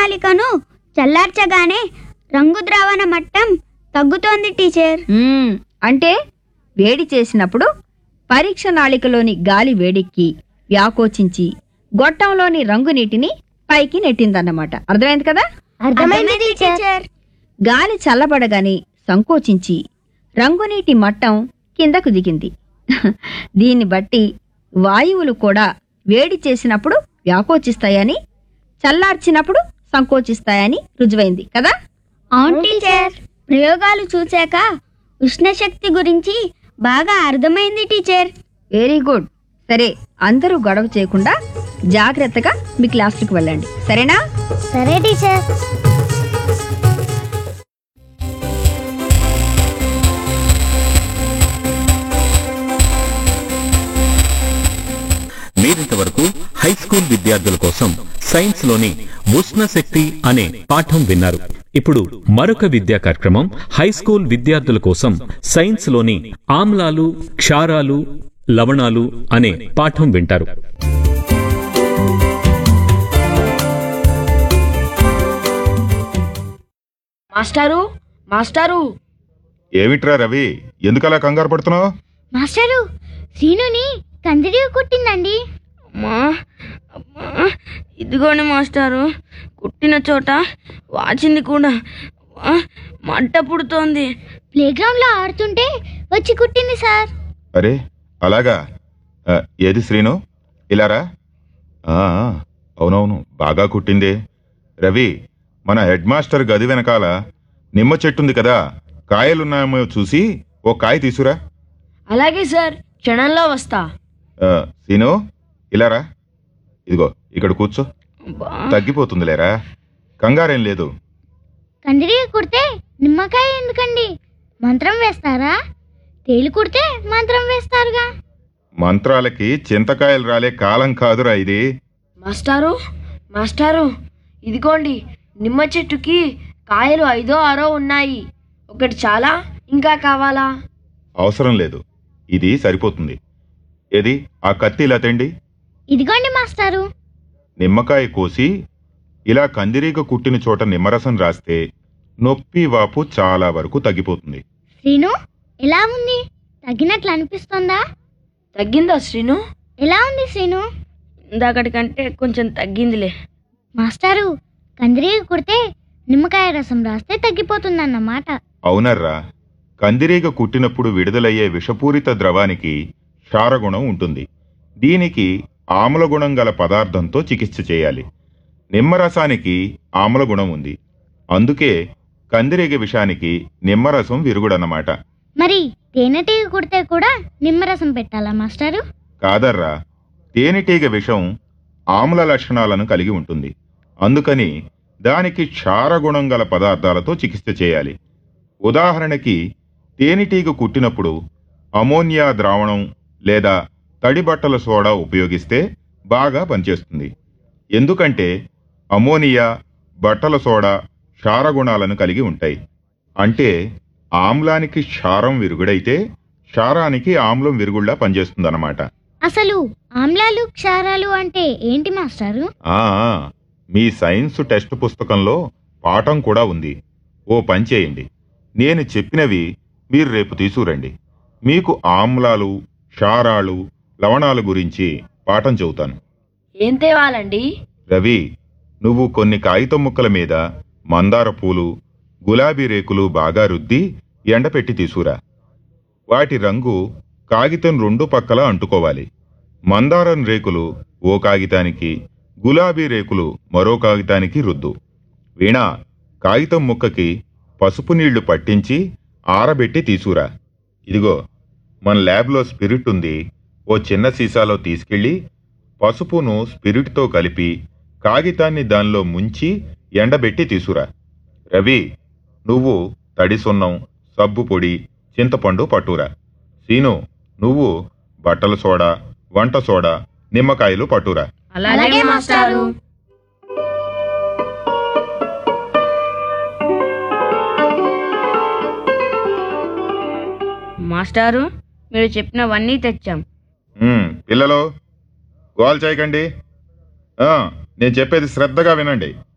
నాళికను చల్లార్చగానే రంగు ద్రావణ మట్టం తగ్గుతోంది టీచర్ మ్మ్, అంటే వేడి చేసినప్పుడు పరీక్ష నాళికలోని గాలి వేడెక్కి వ్యాకోచించి గొట్టంలోని రంగు నీటిని పైకి నెట్టిందన్నమాట అర్థమైంది కదా అర్థమైంది టీచర్ గాలి చల్లబడగానే సంకోచించి రంగునీటి మట్టం కిందకు దిగింది దీన్ని బట్టి వాయువులు కూడా వేడి చేసినప్పుడు వ్యాకోచిస్తాయని చల్లార్చినప్పుడు సంకోచిస్తాయని రుజువైంది కదా అవును టీచర్ ప్రయోగాలు చూశాక ఉష్ణశక్తి గురించి బాగా అర్థమైంది టీచర్ వెరీ గుడ్ సరే అందరూ గొడవ చేయకుండా జాగ్రత్తగా మీ క్లాసులకు వెళ్ళండి సరేనా సరే టీచర్ మీరింతవరకు హై స్కూల్ విద్యార్థుల కోసం సైన్స్ లోని ఉష్ణ శక్తి అనే పాఠం విన్నారు ఇప్పుడు మరొక విద్యా కార్యక్రమం హై స్కూల్ విద్యార్థుల కోసం సైన్స్ లోని ఆమ్లాలు క్షారాలు లవణాలు అనే పాఠం వింటారు మాస్టారు మాస్టారు ఏమిట్రా రవి ఎందుకలా కంగారు పడుతున్నావు మాస్టరు సీనుని కందిరి కుట్టిందండి అమ్మా అమ్మా ఇదిగోండి మాస్టారు కుట్టిన చోట వాచింది కూడా అమ్మా, మంట పుడుతోంది ప్లేగ్రౌండ్ లో ఆడుతుంటే వచ్చి కుట్టింది సార్ అరే అలాగా ఆ, ఏది శ్రీను ఇలారా ఆ, ఆ, అవునవును బాగా కుట్టిందే రవి మన హెడ్ మాస్టర్ గది వెనకాల నిమ్మ చెట్టుంది కదా కాయలున్నాయేమో చూసి ఓ కాయ తీసురా అలాగే సార్ క్షణంలో వస్తా ఆ, శ్రీను ఇలారా ఇదిగో ఇక్కడ కూర్చో అబ్బా, తగ్గిపోతుందిలేరా కంగారేం లేదు కందిరి కుడితే నిమ్మకాయ ఎందుకండి మంత్రం వేస్తారా తేలి కుడితే మంత్రం వేస్తారుగా మంత్రాలకి చింతకాయలు రాలే కాలం కాదురా ఇది మాస్టారు మాస్టారు ఇదిగోండి నిమ్మ చెట్టుకి కాయలు ఐదో ఆరో ఉన్నాయి ఒకటి చాలా ఇంకా కావాలా అవసరం లేదు ఇది సరిపోతుంది ఏది ఆ కత్తి ఇలా తెండి ఇదిగోండి మాస్టారు నిమ్మకాయ కోసి ఇలా కందిరీగ కుట్టిన చోట నిమ్మరసం రాస్తే నొప్పి వాపు చాలా వరకు తగ్గిపోతుంది శ్రీను ఎలా ఉంది తగ్గినట్లు అనిపిస్తుందా తగ్గిందా శ్రీను ఎలా ఉంది శ్రీను ఇందాకటి కంటే కొంచెం తగ్గిందిలే మాస్టారు కందిరి కుడితే నిమ్మకాయ రసం రాస్తే తగ్గిపోతుందన్నమాట అవునర్రా కందిరీగ కుట్టినప్పుడు విడుదలయ్యే విషపూరిత ద్రవానికి క్షారగుణం ఉంటుంది దీనికి ఆమ్లగుణం గల పదార్థంతో చికిత్స చేయాలి నిమ్మరసానికి ఆమ్లగుణం ఉంది అందుకే కందిరీగ విషానికి నిమ్మరసం విరుగుడన్నమాట మరి తేనెటీగ కుడితే కూడా నిమ్మరసం పెట్టాలా మాస్టారు కాదర్రా తేనెటీగ విషం ఆమ్ల లక్షణాలను కలిగి ఉంటుంది అందుకని దానికి క్షారగుణం గల పదార్థాలతో చికిత్స చేయాలి ఉదాహరణకి తేనెటీగ కుట్టినప్పుడు అమోనియా ద్రావణం లేదా తడి బట్టల సోడా ఉపయోగిస్తే బాగా పనిచేస్తుంది ఎందుకంటే అమోనియా బట్టల సోడా క్షారగుణాలను కలిగి ఉంటాయి అంటే ఆమ్లానికి క్షారం విరుగుడైతే క్షారానికి ఆమ్లం విరుగుళ్లా పనిచేస్తుందన్నమాట అసలు ఆమ్లాలు క్షారాలు అంటే ఏంటి మాస్టారు ఆ ఆ, మీ సైన్స్ టెక్స్ట్ పుస్తకంలో పాఠం కూడా ఉంది ఓ పని చేయండి నేను చెప్పినవి మీరు రేపు తీసుకురండి మీకు ఆమ్లాలు క్షారాలు లవణాల గురించి పాఠం చెబుతాను ఏం తేవాలండి రవి నువ్వు కొన్ని కాగితం ముక్కల మీద మందార పూలు గులాబీ రేకులు బాగా రుద్ది ఎండపెట్టి తీసుకురా వాటి రంగు కాగితం రెండు పక్కల అంటుకోవాలి మందారం రేకులు ఓ కాగితానికి గులాబీ రేకులు మరో కాగితానికి రుద్దు వీణా కాగితం ముక్కకి పసుపు నీళ్లు పట్టించి ఆరబెట్టి తీసుకురా ఇదిగో మన ల్యాబ్లో స్పిరిట్ ఉంది ఓ చిన్న సీసాలో తీసుకెళ్ళి పసుపును స్పిరిట్తో కలిపి కాగితాన్ని దానిలో ముంచి ఎండబెట్టి తీసుకురా రవి నువ్వు తడి సున్నం సబ్బు పొడి చింతపండు పట్టురా సీను నువ్వు బట్టల సోడా వంట సోడా నిమ్మకాయలు పట్టురా అలాగే మాస్టారు మాస్టారు మీరు చెప్పినవన్నీ తెచ్చాం ఉమ్, పిల్లలు గోల్ చేయకండి ఆ, నేను చెప్పేది శ్రద్ధగా వినండి